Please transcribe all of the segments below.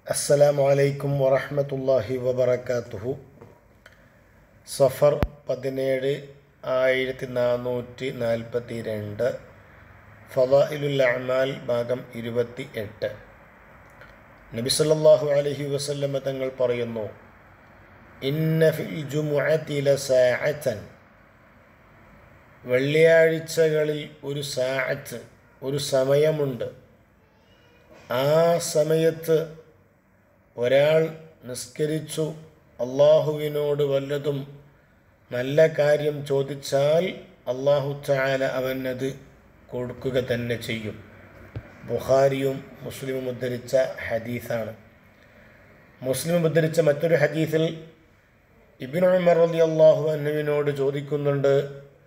അസ്സലാമു അലൈക്കും വറഹ്മത്തുള്ളാഹി വബറകാതുഹു സഫർ പതിനേഴ് ആയിരത്തി നാനൂറ്റി നാൽപ്പത്തി രണ്ട് ഫലായിലുൽ അമാൽ ഭാഗം ഇരുപത്തി എട്ട് നബി സല്ലല്ലാഹു അലൈഹി വസല്ലമ തങ്ങൾ പറയുന്നു ഇന്ന ഫിൽ ജുമുഅത്തി ലസാഅത്തൻ വെള്ളിയാഴ്ചകളിൽ ഒരു സാഅത്ത് ഒരു സമയമുണ്ട് ആ സമയത്ത് ഒരാൾ നിസ്കരിച്ചു അള്ളാഹുവിനോട് വല്ലതും നല്ല കാര്യം ചോദിച്ചാൽ അള്ളാഹു ചാല അവനത് കൊടുക്കുക തന്നെ ചെയ്യും ബുഖാരിയും മുസ്ലിമും ഉദ്ധരിച്ച ഹദീസാണ് മുസ്ലിം ഉദ്ധരിച്ച മറ്റൊരു ഹദീസിൽ ഇബിൻ ഉമർ അലി അള്ളാഹു അന്നുവിനോട് ചോദിക്കുന്നുണ്ട്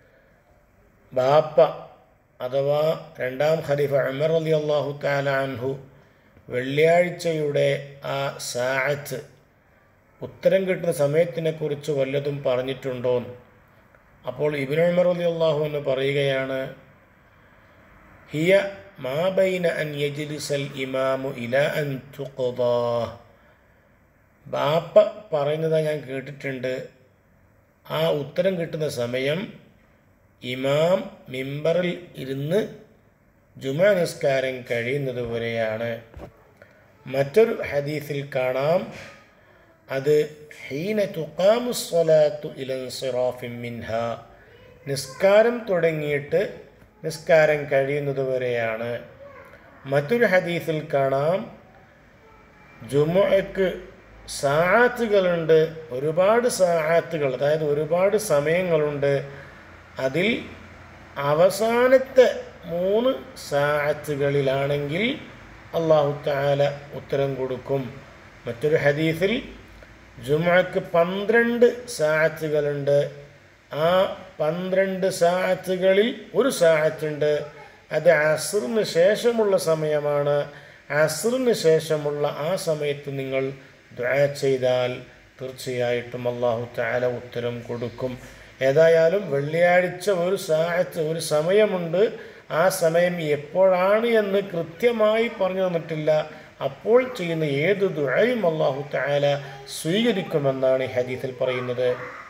ബാപ്പ അഥവാ രണ്ടാം ഖലീഫ ഉമർ അലി അള്ളാഹു താല അൻഹു വെള്ളിയാഴ്ചയുടെ ആ സാഅത്ത് ഉത്തരം കിട്ടുന്ന സമയത്തിനെക്കുറിച്ച് വല്ലതും പറഞ്ഞിട്ടുണ്ടോ അപ്പോൾ ഇബിൻ ഉമർ അലി അള്ളാഹു എന്ന് പറയുകയാണ് ഹിയ മാബൈന അൻ യജിലിസൽ ഇമാമു ഇല അൻ തുഖദാ ബാപ്പ പറയുന്നതായി ഞാൻ കേട്ടിട്ടുണ്ട് ആ ഉത്തരം കിട്ടുന്ന സമയം ഇമാം മിമ്പറിൽ ഇരുന്ന് ജുമാ നിസ്കാരം കഴിയുന്നത് വരെയാണ് മറ്റൊരു ഹദീസിൽ കാണാം അത് ഹീന തുക്കാമുസ്വലാത്തു ഇലൻസിറാഫിൻ മിൻഹ നിസ്കാരം തുടങ്ങിയിട്ട് നിസ്കാരം കഴിയുന്നത് വരെയാണ് മറ്റൊരു ഹദീസിൽ കാണാം ജുമുഅക്ക് സാഴത്തുകളുണ്ട് ഒരുപാട് സാഴത്തുകൾ അതായത് ഒരുപാട് സമയങ്ങളുണ്ട് അതിൽ അവസാനത്തെ മൂന്ന് സാഴത്തുകളിലാണെങ്കിൽ അള്ളാഹു താല ഉത്തരം കൊടുക്കും മറ്റൊരു ഹദീസിൽ ജുമക്ക് പന്ത്രണ്ട് സാഴത്തുകളുണ്ട് ആ പന്ത്രണ്ട് സാഴത്തുകളിൽ ഒരു സാഴത്തുണ്ട് അത് അസറിന് ശേഷമുള്ള സമയമാണ് അസറിന് ശേഷമുള്ള ആ സമയത്ത് നിങ്ങൾ ദ്വാ ചെയ്താൽ തീർച്ചയായിട്ടും അള്ളാഹു താല ഉത്തരം കൊടുക്കും ഏതായാലും വെള്ളിയാഴ്ച ഒരു സാഹത്ത് ഒരു സമയമുണ്ട് ആ സമയം എപ്പോഴാണ് എന്ന് കൃത്യമായി പറഞ്ഞു തന്നിട്ടില്ല അപ്പോൾ ചെയ്യുന്ന ഏത് ദുഴയും അള്ളാഹു താല സ്വീകരിക്കുമെന്നാണ് ഈ ഹദീസിൽ പറയുന്നത്